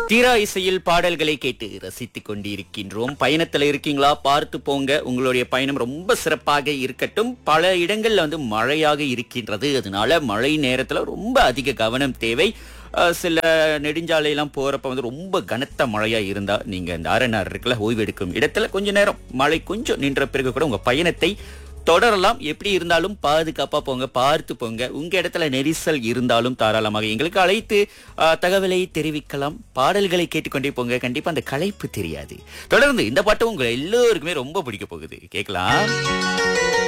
தீரா இசையில் பாடல்களை கேட்டு ரசித்துக் கொண்டிருக்கின்றோம் பயணத்துல இருக்கீங்களா பார்த்து போங்க உங்களுடைய பயணம் ரொம்ப சிறப்பாக இருக்கட்டும் பல இடங்கள்ல வந்து மழையாக இருக்கின்றது அதனால மழை நேரத்துல ரொம்ப அதிக கவனம் தேவை அஹ், சில நெடுஞ்சாலையெல்லாம் போறப்ப வந்து ரொம்ப கனத்த மழையா இருந்தா நீங்க இந்த ஆர்என்ஆர் இருக்குல்ல ஓய்வெடுக்கும் இடத்துல கொஞ்ச நேரம் மழை கொஞ்சம் நின்ற பிறகு கூட உங்க பயணத்தை தொடரலாம் எப்படி இருந்தாலும் பாதுகாப்பா போங்க பார்த்து போங்க உங்க இடத்துல நெரிசல் இருந்தாலும் தாராளமாக எங்களுக்கு அழைத்து ஆ, தகவலை தெரிவிக்கலாம் பாடல்களை கேட்டுக்கொண்டே போங்க கண்டிப்பா அந்த களைப்பு தெரியாது தொடர்ந்து இந்த பாட்டு உங்க எல்லோருக்குமே ரொம்ப பிடிக்க போகுது கேட்கலாம்